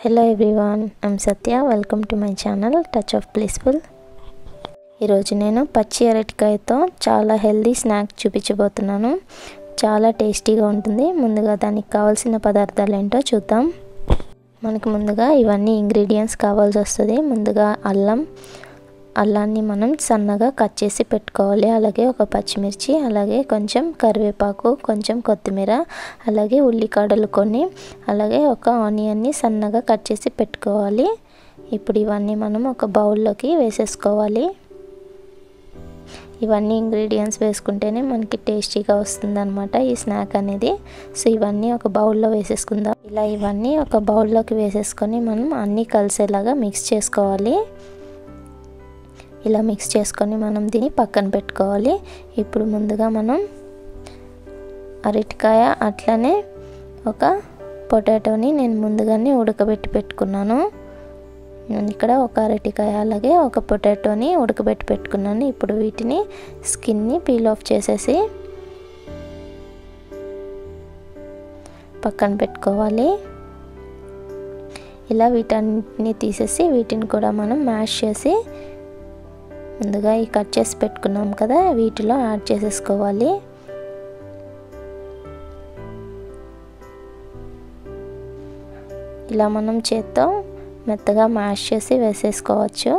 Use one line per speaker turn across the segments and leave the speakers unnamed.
hello everyone I'm Satya welcome to my channel touch of blissful ఈరోజు నేను పచ్చి అరటికాయతో చాలా హెల్దీ స్నాక్ చూపించబోతున్నాను చాలా టేస్టీగా ఉంటుంది ముందుగా దానికి కావాల్సిన పదార్థాలు ఏంటో చూద్దాం మనకు ముందుగా ఇవన్నీ ఇంగ్రీడియంట్స్ కావాల్సి వస్తుంది ముందుగా అల్లం అల్లాన్ని మనం సన్నగా కట్ చేసి పెట్టుకోవాలి అలాగే ఒక పచ్చిమిర్చి అలాగే కొంచెం కరివేపాకు కొంచెం కొత్తిమీర అలాగే ఉల్లికాడలు కొన్ని అలాగే ఒక ఆనియన్ని సన్నగా కట్ చేసి పెట్టుకోవాలి ఇప్పుడు ఇవన్నీ మనం ఒక బౌల్లోకి వేసేసుకోవాలి ఇవన్నీ ఇంగ్రీడియంట్స్ వేసుకుంటేనే మనకి టేస్టీగా వస్తుంది అనమాట ఈ స్నాక్ అనేది సో ఇవన్నీ ఒక బౌల్లో వేసేసుకుందాం ఇలా ఇవన్నీ ఒక బౌల్లోకి వేసేసుకొని మనం అన్నీ కలిసేలాగా మిక్స్ చేసుకోవాలి ఇలా మిక్స్ చేసుకొని మనం దీన్ని పక్కన పెట్టుకోవాలి ఇప్పుడు ముందుగా మనం అరటికాయ అట్లనే ఒక పొటాటోని నేను ముందుగానే ఉడకబెట్టి పెట్టుకున్నాను నేను ఇక్కడ ఒక అరటికాయ అలాగే ఒక పొటాటోని ఉడకబెట్టి పెట్టుకున్నాను ఇప్పుడు వీటిని స్కిన్ని పీల్ ఆఫ్ చేసేసి పక్కన పెట్టుకోవాలి ఇలా వీటన్నిటిని తీసేసి వీటిని కూడా మనం మ్యాష్ చేసి ముందుగా ఈ కట్ చేసి పెట్టుకున్నాం కదా వీటిలో యాడ్ చేసేసుకోవాలి ఇలా మనం చేత్తో మెత్తగా మ్యాష్ చేసి వేసేసుకోవచ్చు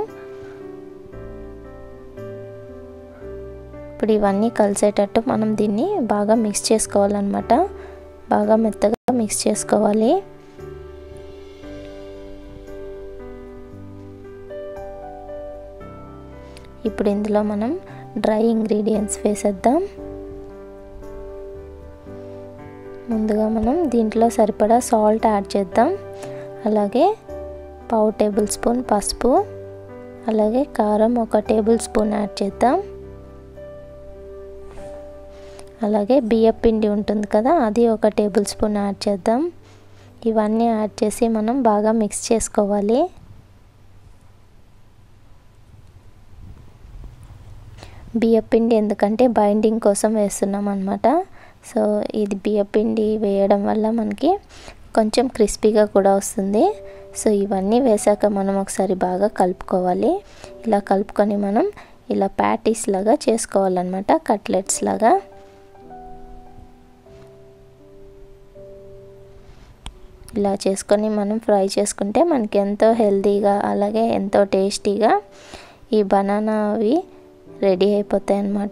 ఇప్పుడు ఇవన్నీ కలిసేటట్టు మనం దీన్ని బాగా మిక్స్ చేసుకోవాలన్నమాట బాగా మెత్తగా మిక్స్ చేసుకోవాలి ఇప్పుడు ఇందులో మనం డ్రై ఇంగ్రీడియంట్స్ వేసేద్దాం ముందుగా మనం దీంట్లో సరిపడా సాల్ట్ యాడ్ చేద్దాం అలాగే పావు టేబుల్ స్పూన్ పసుపు అలాగే కారం ఒక టేబుల్ స్పూన్ యాడ్ చేద్దాం అలాగే బియ్యం పిండి ఉంటుంది కదా అది ఒక టేబుల్ స్పూన్ యాడ్ చేద్దాం ఇవన్నీ యాడ్ చేసి మనం బాగా మిక్స్ చేసుకోవాలి బియ్యపిండి ఎందుకంటే బైండింగ్ కోసం వేస్తున్నాం అనమాట సో ఇది బియ్యపిండి వేయడం వల్ల మనకి కొంచెం క్రిస్పీగా కూడా వస్తుంది సో ఇవన్నీ వేసాక మనం ఒకసారి బాగా కలుపుకోవాలి ఇలా కలుపుకొని మనం ఇలా ప్యాటీస్ లాగా చేసుకోవాలన్నమాట కట్లెట్స్ లాగా ఇలా చేసుకొని మనం ఫ్రై చేసుకుంటే మనకి ఎంతో హెల్తీగా అలాగే ఎంతో టేస్టీగా ఈ బనానా అవి రెడీ అయిపోతాయి అన్నమాట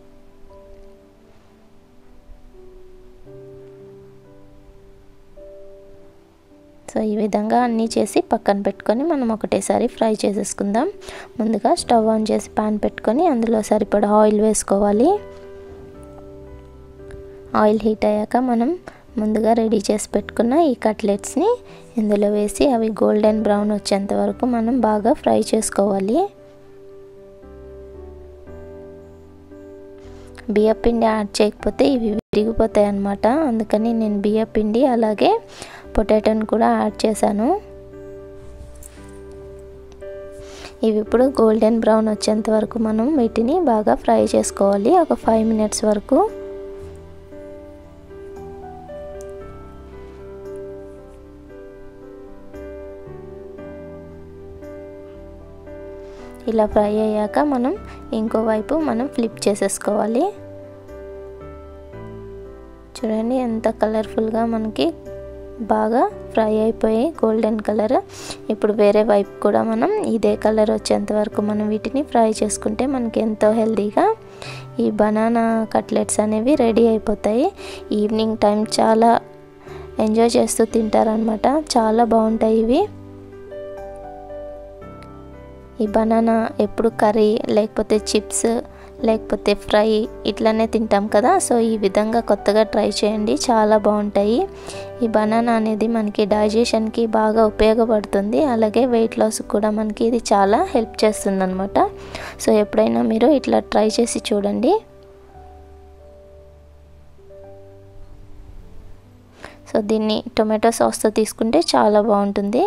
సో ఈ విధంగా అన్నీ చేసి పక్కన పెట్టుకొని మనం ఒకటేసారి ఫ్రై చేసేసుకుందాం ముందుగా స్టవ్ ఆన్ చేసి పాన్ పెట్టుకొని అందులో సరిపడా ఆయిల్ వేసుకోవాలి ఆయిల్ హీట్ అయ్యాక మనం ముందుగా రెడీ చేసి పెట్టుకున్న ఈ కట్లెట్స్ని ఇందులో వేసి అవి గోల్డెన్ బ్రౌన్ వచ్చేంత వరకు మనం బాగా ఫ్రై చేసుకోవాలి బియ్యపిండి యాడ్ చేయకపోతే ఇవి విరిగిపోతాయి అన్నమాట అందుకని నేను బియ్యపిండి అలాగే పొటాటోని కూడా యాడ్ చేశాను ఇవి ఇప్పుడు గోల్డెన్ బ్రౌన్ వచ్చేంత వరకు మనం వీటిని బాగా ఫ్రై చేసుకోవాలి ఒక ఫైవ్ మినిట్స్ వరకు ఇలా ఫ్రై అయ్యాక మనం ఇంకోవైపు మనం ఫ్లిప్ చేసేసుకోవాలి చూడండి ఎంత కలర్ఫుల్గా మనకి బాగా ఫ్రై అయిపోయి గోల్డెన్ కలర్ ఇప్పుడు వేరే వైపు కూడా మనం ఇదే కలర్ వచ్చేంత వరకు మనం వీటిని ఫ్రై చేసుకుంటే మనకి ఎంతో హెల్తీగా ఈ బనానా కట్లెట్స్ అనేవి రెడీ అయిపోతాయి ఈవినింగ్ టైం చాలా ఎంజాయ్ చేస్తూ తింటారనమాట చాలా బాగుంటాయి ఇవి ఈ బనానా ఎప్పుడు కర్రీ లేకపోతే చిప్స్ లేకపోతే ఫ్రై ఇట్లానే తింటాం కదా సో ఈ విధంగా కొత్తగా ట్రై చేయండి చాలా బాగుంటాయి ఈ బనానా అనేది మనకి డైజెషన్కి బాగా ఉపయోగపడుతుంది అలాగే వెయిట్ లాస్ కూడా మనకి ఇది చాలా హెల్ప్ చేస్తుంది అనమాట సో ఎప్పుడైనా మీరు ఇట్లా ట్రై చేసి చూడండి సో దీన్ని టొమాటో సాస్తో తీసుకుంటే చాలా బాగుంటుంది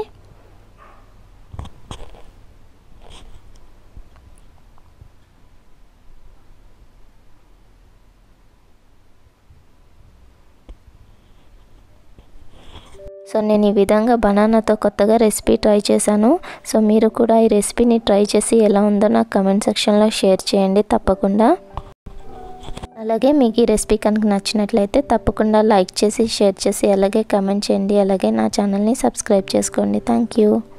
సో సో నేను ఈ విధంగా బనానాతో కొత్తగా రెసిపీ ట్రై చేశాను సో మీరు కూడా ఈ రెసిపీని ట్రై చేసి ఎలా ఉందో నాకు కమెంట్ సెక్షన్లో షేర్ చేయండి తప్పకుండా అలాగే మీకు ఈ రెసిపీ కనుక నచ్చినట్లయితే తప్పకుండా లైక్ చేసి షేర్ చేసి అలాగే కమెంట్ చేయండి అలాగే నా ఛానల్ని సబ్స్క్రైబ్ చేసుకోండి థ్యాంక్ యూ